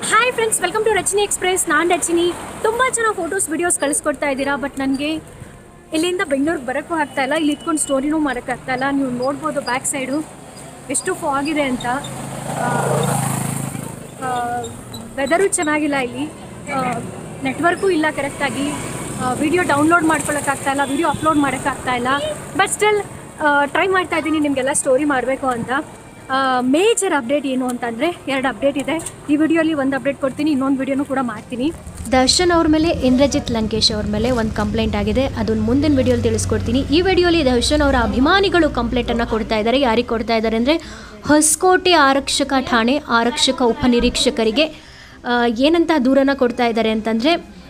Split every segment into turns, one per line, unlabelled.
hi friends welcome to Rachani express ನಾನು ರಚನಿ ತುಂಬ ಚೆನ್ನಾಗಿ ಫೋಟೋಸ್ ವಿಡಿಯೋಸ್ ಕಳಿಸ್ಕೊಡ್ತಾ ಇದ್ದೀರಾ ಬಟ್ ನನಗೆ ಇಲ್ಲಿಂದ ಬೆಂಗಳೂರಿಗೆ ಬರೋಕ್ಕೂ ಆಗ್ತಾ ಇಲ್ಲ ಇಲ್ಲಿ ಇಟ್ಕೊಂಡು ಸ್ಟೋರಿನೂ ಮಾಡೋಕ್ಕಾಗ್ತಾ ಇಲ್ಲ ನೀವು ನೋಡ್ಬೋದು ಬ್ಯಾಕ್ ಸೈಡು ಎಷ್ಟು ಫಾಗ್ ಇದೆ ಅಂತ ವೆದರು ಚೆನ್ನಾಗಿಲ್ಲ ಇಲ್ಲಿ ನೆಟ್ವರ್ಕು ಇಲ್ಲ ಕರೆಕ್ಟಾಗಿ ವಿಡಿಯೋ ಡೌನ್ಲೋಡ್ ಮಾಡ್ಕೊಳ್ಳೋಕ್ಕಾಗ್ತಾ ಇಲ್ಲ ವಿಡಿಯೋ ಅಪ್ಲೋಡ್ ಮಾಡೋಕ್ಕಾಗ್ತಾ ಇಲ್ಲ ಬಟ್ ಸ್ಟಿಲ್ ಟ್ರೈ ಮಾಡ್ತಾ ಇದ್ದೀನಿ ನಿಮಗೆಲ್ಲ ಸ್ಟೋರಿ ಮಾಡಬೇಕು ಅಂತ ಮೇಜರ್ ಅಪ್ಡೇಟ್ ಏನು ಅಂತಂದರೆ ಎರಡು ಅಪ್ಡೇಟ್ ಇದೆ ಈ ವಿಡಿಯೋಲಿ ಒಂದು ಅಪ್ಡೇಟ್ ಕೊಡ್ತೀನಿ ಇನ್ನೊಂದು ವಿಡಿಯೋನೂ ಕೂಡ ಮಾಡ್ತೀನಿ
ದರ್ಶನ್ ಅವ್ರ ಮೇಲೆ ಇಂದ್ರಜಿತ್ ಲಂಕೇಶ್ ಅವ್ರ ಮೇಲೆ ಒಂದು ಕಂಪ್ಲೇಂಟ್ ಆಗಿದೆ ಅದನ್ನ ಮುಂದಿನ ವಿಡಿಯೋಲಿ ತಿಳಿಸ್ಕೊಡ್ತೀನಿ ಈ ವಿಡಿಯೋಲಿ ದರ್ಶನ್ ಅವರ ಅಭಿಮಾನಿಗಳು ಕಂಪ್ಲೇಂಟನ್ನು ಕೊಡ್ತಾ ಇದ್ದಾರೆ ಯಾರಿಗೆ ಕೊಡ್ತಾ ಇದ್ದಾರೆ ಅಂದರೆ ಹೊಸಕೋಟೆ ಆರಕ್ಷಕ ಠಾಣೆ ಆರಕ್ಷಕ ಉಪನಿರೀಕ್ಷಕರಿಗೆ ಆ, ಏನಂತ ದೂರನ ಕೊಡ್ತಾ ಇದ್ದಾರೆ ಅಂತಂದರೆ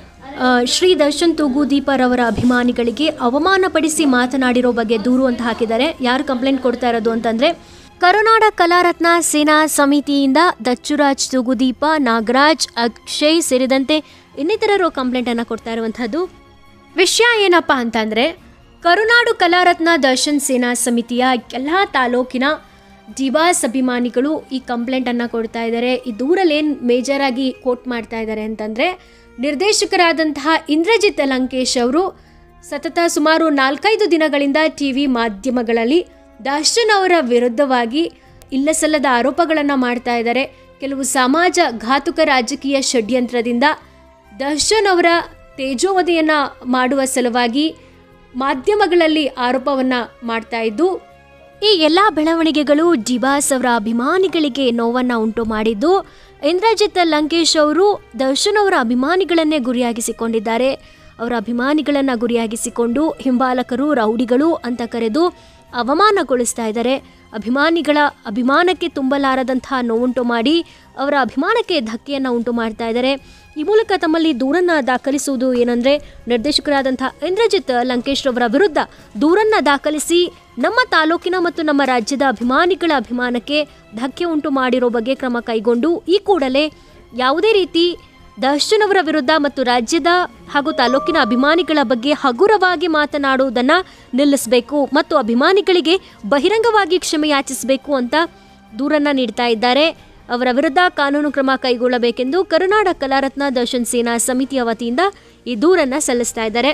ಶ್ರೀ ದರ್ಶನ್ ತೂಗುದೀಪರವರ ಅಭಿಮಾನಿಗಳಿಗೆ ಅವಮಾನಪಡಿಸಿ ಮಾತನಾಡಿರೋ ಬಗ್ಗೆ ದೂರು ಅಂತ ಹಾಕಿದ್ದಾರೆ ಯಾರು ಕಂಪ್ಲೇಂಟ್ ಕೊಡ್ತಾ ಇರೋದು ಅಂತಂದರೆ ಕರುನಾಡ ಕಲಾರತ್ನ ಸೇನಾ ಸಮಿತಿಯಿಂದ ದಚ್ಚುರಾಜ್ ತೂಗುದೀಪ ನಾಗರಾಜ್ ಅಕ್ಷಯ್ ಸೇರಿದಂತೆ ಇನ್ನಿತರರು ಕಂಪ್ಲೇಂಟನ್ನು ಕೊಡ್ತಾ ಇರುವಂಥದ್ದು ವಿಷಯ ಏನಪ್ಪ ಅಂತಂದರೆ ಕರುನಾಡು ಕಲಾರತ್ನ ದರ್ಶನ್ ಸೇನಾ ಸಮಿತಿಯ ಎಲ್ಲ ತಾಲೂಕಿನ ದಿವಾಸ್ ಅಭಿಮಾನಿಗಳು ಈ ಕಂಪ್ಲೇಂಟನ್ನು ಕೊಡ್ತಾ ಇದ್ದಾರೆ ಈ ದೂರಲ್ಲಿ ಏನು ಮೇಜರಾಗಿ ಕೋಟ್ ಮಾಡ್ತಾ ಇದ್ದಾರೆ ಅಂತಂದರೆ ನಿರ್ದೇಶಕರಾದಂತಹ ಇಂದ್ರಜಿತ್ ಲಂಕೇಶ್ ಅವರು ಸತತ ಸುಮಾರು ನಾಲ್ಕೈದು ದಿನಗಳಿಂದ ಟಿ ವಿ ಮಾಧ್ಯಮಗಳಲ್ಲಿ ದರ್ಶನ್ ಅವರ ವಿರುದ್ಧವಾಗಿ ಇಲ್ಲಸಲ್ಲದ ಆರೋಪಗಳನ್ನು ಮಾಡ್ತಾ ಇದ್ದಾರೆ ಕೆಲವು ಸಮಾಜ ಘಾತುಕ ರಾಜಕೀಯ ಷಡ್ಯಂತ್ರದಿಂದ ದರ್ಶನ್ ಅವರ ತೇಜೋವಧೆಯನ್ನು ಮಾಡುವ ಸಲುವಾಗಿ ಮಾಧ್ಯಮಗಳಲ್ಲಿ ಆರೋಪವನ್ನು ಮಾಡ್ತಾ ಇದ್ದು ಈ ಎಲ್ಲ ಬೆಳವಣಿಗೆಗಳು ಡಿಬಾಸ್ ಅವರ ಅಭಿಮಾನಿಗಳಿಗೆ ನೋವನ್ನು ಉಂಟು ಮಾಡಿದ್ದು ಇಂದ್ರಜಿತ್ ಲಂಕೇಶ್ ಅವರು ದರ್ಶನ್ ಅವರ ಅಭಿಮಾನಿಗಳನ್ನೇ ಗುರಿಯಾಗಿಸಿಕೊಂಡಿದ್ದಾರೆ ಅವರ ಅಭಿಮಾನಿಗಳನ್ನು ಗುರಿಯಾಗಿಸಿಕೊಂಡು ಹಿಂಬಾಲಕರು ರೌಡಿಗಳು ಅಂತ ಕರೆದು ಅವಮಾನಗೊಳಿಸ್ತಾ ಇದ್ದಾರೆ ಅಭಿಮಾನಿಗಳ ಅಭಿಮಾನಕ್ಕೆ ತುಂಬಲಾರದಂತಹ ನೋವುಂಟು ಮಾಡಿ ಅವರ ಅಭಿಮಾನಕ್ಕೆ ಧಕ್ಕೆಯನ್ನು ಉಂಟು ಮಾಡ್ತಾ ಇದ್ದಾರೆ ಈ ಮೂಲಕ ತಮ್ಮಲ್ಲಿ ದೂರನ್ನು ದಾಖಲಿಸುವುದು ಏನಂದರೆ ನಿರ್ದೇಶಕರಾದಂತಹ ಇಂದ್ರಜಿತ್ ಲಂಕೇಶ್ ರವರ ವಿರುದ್ಧ ದೂರನ್ನು ದಾಖಲಿಸಿ ನಮ್ಮ ತಾಲೂಕಿನ ಮತ್ತು ನಮ್ಮ ರಾಜ್ಯದ ಅಭಿಮಾನಿಗಳ ಅಭಿಮಾನಕ್ಕೆ ಧಕ್ಕೆ ಉಂಟು ಮಾಡಿರೋ ಬಗ್ಗೆ ಕ್ರಮ ಕೈಗೊಂಡು ಈ ಕೂಡಲೇ ಯಾವುದೇ ರೀತಿ ದರ್ಶನ್ ಅವರ ವಿರುದ್ಧ ಮತ್ತು ರಾಜ್ಯದ ಹಾಗೂ ತಾಲೂಕಿನ ಅಭಿಮಾನಿಗಳ ಬಗ್ಗೆ ಹಗುರವಾಗಿ ಮಾತನಾಡುವುದನ್ನು ನಿಲ್ಲಿಸಬೇಕು ಮತ್ತು ಅಭಿಮಾನಿಗಳಿಗೆ ಬಹಿರಂಗವಾಗಿ ಕ್ಷಮೆ ಯಾಚಿಸಬೇಕು ಅಂತ ದೂರನ್ನ ನೀಡ್ತಾ ಇದ್ದಾರೆ ಅವರ ವಿರುದ್ಧ ಕಾನೂನು ಕ್ರಮ ಕೈಗೊಳ್ಳಬೇಕೆಂದು ಕರುನಾಡ ಕಲಾರತ್ನ ದರ್ಶನ್ ಸೇನಾ ಸಮಿತಿಯ ವತಿಯಿಂದ ಈ ದೂರನ್ನು ಸಲ್ಲಿಸ್ತಾ ಇದ್ದಾರೆ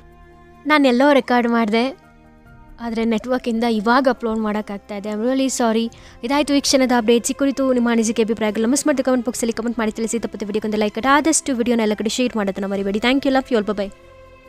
ನಾನೆಲ್ಲೋ ರೆಕಾರ್ಡ್ ಮಾಡಿದೆ ಆದರೆ ನೆಟ್ವರ್ಕಿಂದ ಇವಾಗ ಅಪ್ಲೋಡ್ ಮಾಡೋಕ್ಕಾಗ್ತಾ ಇದೆ ರಿಯಲಿ ಸಾರಿ ಇದಾಯಿತು ಈ ಕ್ಷಣದ ಅಪ್ಡೇಟ್ಸ್ ಈ ಕುರಿತು ನಿಮ್ಮ ಅನಿಸಿಕೆ ಅಭಿಪ್ರಾಯಗಳು ಮಿಸ್ ಮಾಡಿ ಕಮೆಂಟ್ ಬಾಕ್ಸಲ್ಲಿ ಕಮೆಂಟ್ ಮಾಡಿ ತಿಳಿಸಿ ತಪ್ಪತ್ತೆ ವಿಡಿಯೋಗೊಂದು ಲೈಕ್ ಆದಷ್ಟು ವಿಡಿಯೋನ ಎಲ್ಲ ಕಡೆ ಶೇರ್ ಮಾಡೋದನ್ನ ಮರಿಬೇಡಿ thank you love you all by